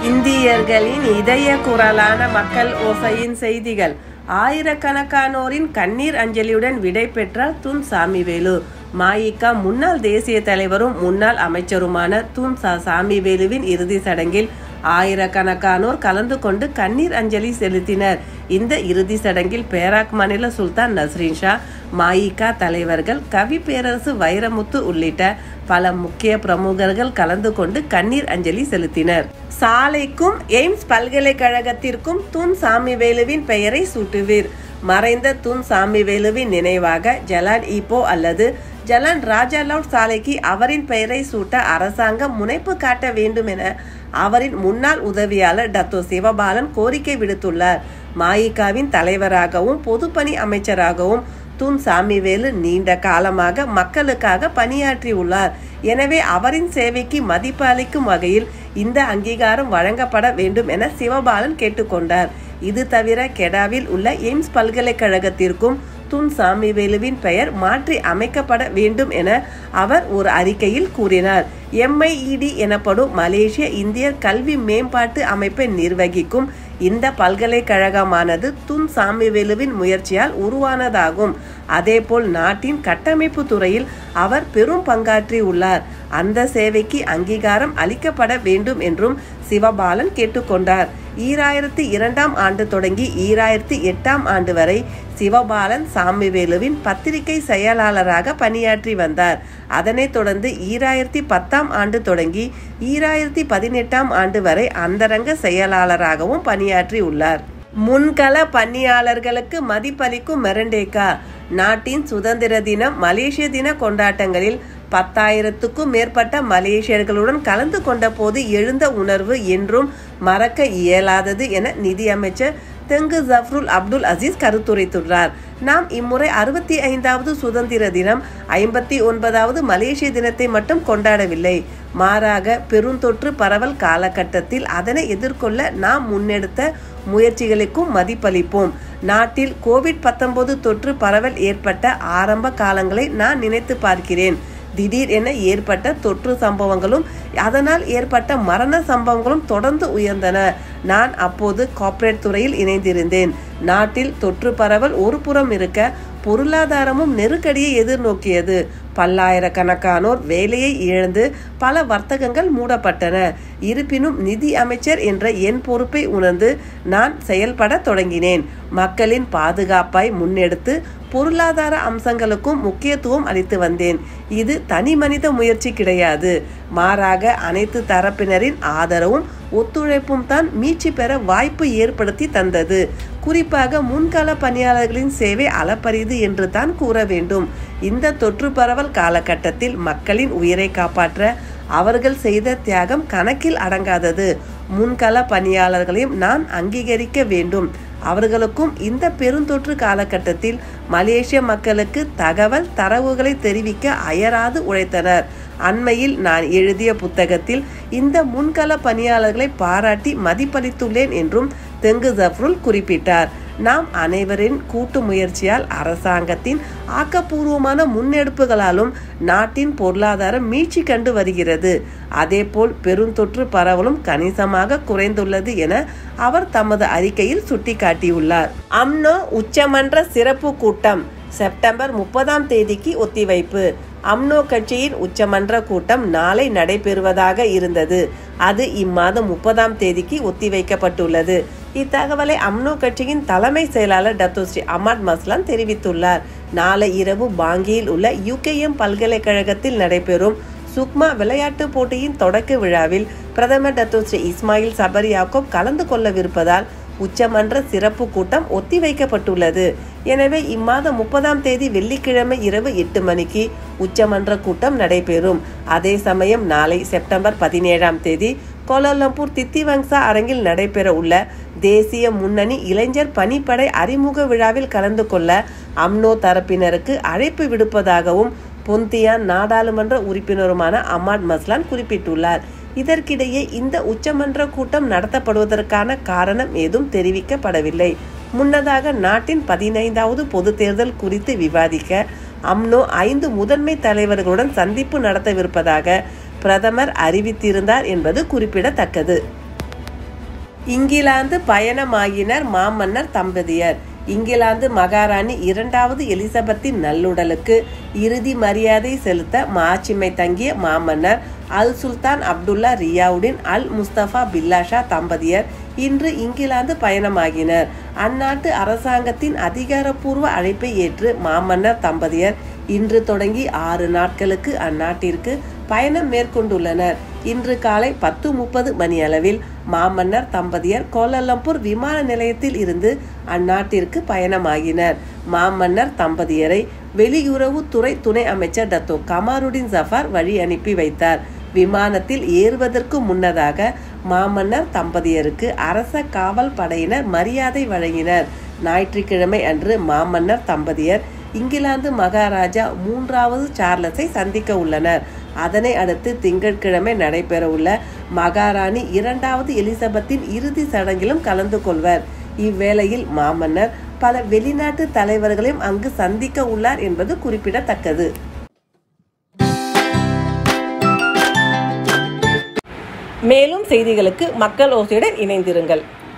இந்தியர்களின் இதய குரலான மக்கள் ஓசையின் செய்திகள் ஆயிரக்கணக்கானோரின் கண்ணீர் அஞ்சலியுடன் விடை பெற்றார் துன் சாமிவேலு மாயிகா முன்னாள் தேசிய தலைவரும் முன்னாள் அமைச்சருமான துன் சா சாமிவேலுவின் இறுதி சடங்கில் ஆயிரக்கணக்கானோர் கலந்து கொண்டு கண்ணீர் அஞ்சலி செலுத்தினர் இந்த இறுதி சடங்கில் பேராக் மாநில சுல்தான் நஸ்ரீன் ஷா மாயிகா தலைவர்கள் கவி பேரரசு வைரமுத்து உள்ளிட்ட பல முக்கிய பிரமுகர்கள் கலந்து கொண்டு கண்ணீர் அஞ்சலி செலுத்தினர் சாலைக்கும் எய்ம்ஸ் பல்கலைக்கழகத்திற்கும் துன் சாமிவேலுவின் பெயரை சூட்டுவீர் மறைந்த துன் சாமிவேலுவின் நினைவாக ஜலான் ஈப்போ அல்லது ஜலான் ராஜாலவுட் சாலைக்கு அவரின் பெயரை சூட்ட அரசாங்கம் முனைப்பு காட்ட வேண்டும் என அவரின் முன்னாள் உதவியாளர் டத்தோ சிவபாலன் கோரிக்கை விடுத்துள்ளார் மாயிகாவின் தலைவராகவும் பொதுப்பணி அமைச்சராகவும் துன் சாமிவேலு நீண்ட காலமாக மக்களுக்காக பணியாற்றியுள்ளார் எனவே அவரின் சேவைக்கு மதிப்பு அளிக்கும் வகையில் இந்த அங்கீகாரம் வழங்கப்பட வேண்டும் என சிவபாலன் கேட்டுக்கொண்டார் இது தவிர கெடாவில் உள்ள எய்ம்ஸ் பல்கலைக்கழகத்திற்கும் துன் சாமிவேலுவின் பெயர் மாற்றி அமைக்கப்பட வேண்டும் என அவர் ஒரு அறிக்கையில் கூறினார் எம்ஐஇடி எனப்படும் மலேசிய இந்தியர் கல்வி மேம்பாட்டு அமைப்பை நிர்வகிக்கும் இந்த பல்கலைக்கழகமானது துன் சாமிவேலுவின் முயற்சியால் உருவானதாகும் அதேபோல் நாட்டின் கட்டமைப்பு துறையில் அவர் பெரும் பங்காற்றியுள்ளார் அந்த சேவைக்கு அங்கீகாரம் அளிக்கப்பட வேண்டும் என்றும் சிவபாலன் கேட்டுக்கொண்டார் ஈராயிரத்தி இரண்டாம் ஆண்டு தொடங்கி ஈராயிரத்தி எட்டாம் ஆண்டு வரை சிவபாலன் சாமிவேலுவின் பத்திரிகை செயலாளராக பணியாற்றி வந்தார் அதனைத் தொடர்ந்து ஈராயிரத்தி பத்தாம் ஆண்டு தொடங்கி ஈராயிரத்தி பதினெட்டாம் ஆண்டு வரை அந்தரங்க செயலாளராகவும் பணியாற்றி உள்ளார் முன்கள பணியாளர்களுக்கு மதிப்பளிக்கும் மெரண்டேக்கா நாட்டின் சுதந்திர தினம் மலேசிய தின கொண்டாட்டங்களில் பத்தாயிரத்துக்கும் மேற்பட்ட மலேசியர்களுடன் கலந்து கொண்ட போது எழுந்த உணர்வு என்றும் மறக்க இயலாதது என நிதியமைச்சர் தெங்கு ஜஃப்ருல் அப்துல் அசீஸ் கருத்துரைத்துள்ளார் நாம் இம்முறை அறுபத்தி ஐந்தாவது சுதந்திர தினம் ஐம்பத்தி ஒன்பதாவது மலேசிய தினத்தை மட்டும் கொண்டாடவில்லை மாறாக பெருந்தொற்று பரவல் காலகட்டத்தில் அதனை எதிர்கொள்ள நாம் முன்னெடுத்த முயற்சிகளுக்கும் மதிப்பளிப்போம் நாட்டில் கோவிட் பத்தொன்பது தொற்று பரவல் ஏற்பட்ட ஆரம்ப காலங்களை நான் நினைத்து பார்க்கிறேன் திடீர் என ஏற்பட்ட தொற்று சம்பவங்களும் அதனால் ஏற்பட்ட மரண சம்பவங்களும் தொடர்ந்து உயர்ந்தன நான் அப்போது கார்ப்பரேட் துறையில் இணைந்திருந்தேன் நாட்டில் தொற்று பரவல் ஒரு புறம் இருக்க பொருளாதாரமும் நெருக்கடியை எதிர்நோக்கியது பல்லாயிரக்கணக்கானோர் வேலையை இழந்து பல வர்த்தகங்கள் மூடப்பட்டன இருப்பினும் நிதி அமைச்சர் என்ற என் பொறுப்பை உணர்ந்து நான் செயல்பட தொடங்கினேன் மக்களின் பாதுகாப்பாய் முன்னெடுத்து பொருளாதார அம்சங்களுக்கும் முக்கியத்துவம் அளித்து வந்தேன் இது தனி மனித முயற்சி கிடையாது மாறாக அனைத்து தரப்பினரின் ஆதரவும் ஒத்துழைப்பும் தான் மீட்சி பெற வாய்ப்பு ஏற்படுத்தி தந்தது குறிப்பாக முன்கால பணியாளர்களின் சேவை அளப்பரிது என்று தான் கூற வேண்டும் இந்த தொற்று பரவல் காலகட்டத்தில் மக்களின் உயிரை காப்பாற்ற அவர்கள் செய்த தியாகம் கணக்கில் அடங்காதது முன்கள பணியாளர்களையும் நான் அங்கீகரிக்க வேண்டும் அவர்களுக்கும் இந்த பெருந்தொற்று காலகட்டத்தில் மலேசிய மக்களுக்கு தகவல் தரவுகளை தெரிவிக்க அயராது உழைத்தனர் அண்மையில் நான் எழுதிய புத்தகத்தில் இந்த முன்கள பணியாளர்களை பாராட்டி மதிப்பளித்துள்ளேன் என்றும் தெங்கு ஜஃப்ருல் குறிப்பிட்டார் நாம் அனைவரின் கூட்டு முயற்சியால் அரசாங்கத்தின் ஆக்கப்பூர்வமான முன்னெடுப்புகளாலும் நாட்டின் பொருளாதாரம் மீட்சி கண்டு வருகிறது அதேபோல் பெருந்தொற்று பரவலும் கணிசமாக குறைந்துள்ளது என அவர் தமது அறிக்கையில் சுட்டிக்காட்டியுள்ளார் அம்னோ உச்சமன்ற சிறப்பு கூட்டம் செப்டம்பர் முப்பதாம் தேதிக்கு ஒத்திவைப்பு அம்னோ கட்சியின் உச்சமன்ற கூட்டம் நாளை நடைபெறுவதாக இருந்தது அது இம்மாதம் முப்பதாம் தேதிக்கு ஒத்திவைக்கப்பட்டுள்ளது இத்தகவலை அம்னோ கட்சியின் தலைமை செயலாளர் டத்தோ ஸ்ரீ அமாட் மஸ்லான் தெரிவித்துள்ளார் நாளை இரவு பாங்கியில் உள்ள யூகேஎம் பல்கலைக்கழகத்தில் நடைபெறும் சுக்மா விளையாட்டு போட்டியின் தொடக்க விழாவில் பிரதமர் Dato Sri Ismail Sabri Yaakob கலந்து கொள்ளவிருப்பதால் உச்சமன்ற சிறப்பு கூட்டம் ஒத்திவைக்கப்பட்டுள்ளது எனவே இம்மாதம் முப்பதாம் தேதி வெள்ளிக்கிழமை இரவு எட்டு மணிக்கு உச்சமன்ற கூட்டம் நடைபெறும் அதே சமயம் நாளை செப்டம்பர் பதினேழாம் தேதி கோலாலம்பூர் தித்திவங்சா அரங்கில் நடைபெற உள்ள தேசிய முன்னணி இளைஞர் பணிப்படை அறிமுக விழாவில் கலந்து கொள்ள அம்னோ தரப்பினருக்கு அழைப்பு விடுப்பதாகவும் பொந்தியான் நாடாளுமன்ற உறுப்பினருமான அமாட் மஸ்லான் குறிப்பிட்டுள்ளார் இதற்கிடையே இந்த உச்சமன்ற கூட்டம் நடத்தப்படுவதற்கான காரணம் ஏதும் தெரிவிக்கப்படவில்லை முன்னதாக நாட்டின் பதினைந்தாவது பொது தேர்தல் குறித்து விவாதிக்க அம்னோ ஐந்து முதன்மை தலைவர்களுடன் சந்திப்பு நடத்தவிருப்பதாக பிரதமர் அறிவித்திருந்தார் என்பது குறிப்பிடத்தக்கது இங்கிலாந்து பயணமாகினர் மாமன்னர் தம்பதியர் இங்கிலாந்து மகாராணி இரண்டாவது எலிசபெத்தின் நல்லுடலுக்கு இறுதி மரியாதை செலுத்த மாட்சிமை தங்கிய மாமன்னர் அல் சுல்தான் அப்துல்லா ரியாவுடின் அல் முஸ்தபா பில்லாஷா தம்பதியர் இன்று இங்கிலாந்து பயணமாகினர் அந்நாட்டு அரசாங்கத்தின் அதிகாரப்பூர்வ அழைப்பை ஏற்று மாமன்னர் தம்பதியர் இன்று தொடங்கி ஆறு நாட்களுக்கு அந்நாட்டிற்கு பயணம் மேற்கொண்டுள்ளனர் இன்று காலை பத்து முப்பது மணி அளவில் மாமன்னர் தம்பதியர் கோலாலம்பூர் விமான நிலையத்தில் இருந்து அந்நாட்டிற்கு பயணமாகினர் மாமன்னர் தம்பதியரை வெளியுறவுத்துறை துணை அமைச்சர் டத்தோ கமாருடின் ஜஃபார் வழி அனுப்பி வைத்தார் விமானத்தில் ஏறுவதற்கு முன்னதாக மாமன்னர் தம்பதியருக்கு அரச காவல் படையினர் மரியாதை வழங்கினர் ஞாயிற்றுக்கிழமை அன்று மாமன்னர் தம்பதியர் இங்கிலாந்து மகாராஜா மூன்றாவது சார்லஸை சந்திக்க உள்ளனர் அதனை அடுத்து திங்கட்கிழமை நடைபெறவுள்ள மகாராணி இரண்டாவது எலிசபெத்தின் இறுதி சடங்கிலும் கலந்து கொள்வர் இவ்வேளையில் மாமன்னர் பல வெளிநாட்டு தலைவர்களையும் அங்கு சந்திக்க உள்ளார் என்பது குறிப்பிடத்தக்கது மேலும் செய்திகளுக்கு மக்கள் ஓசையுடன் இணைந்திருங்கள்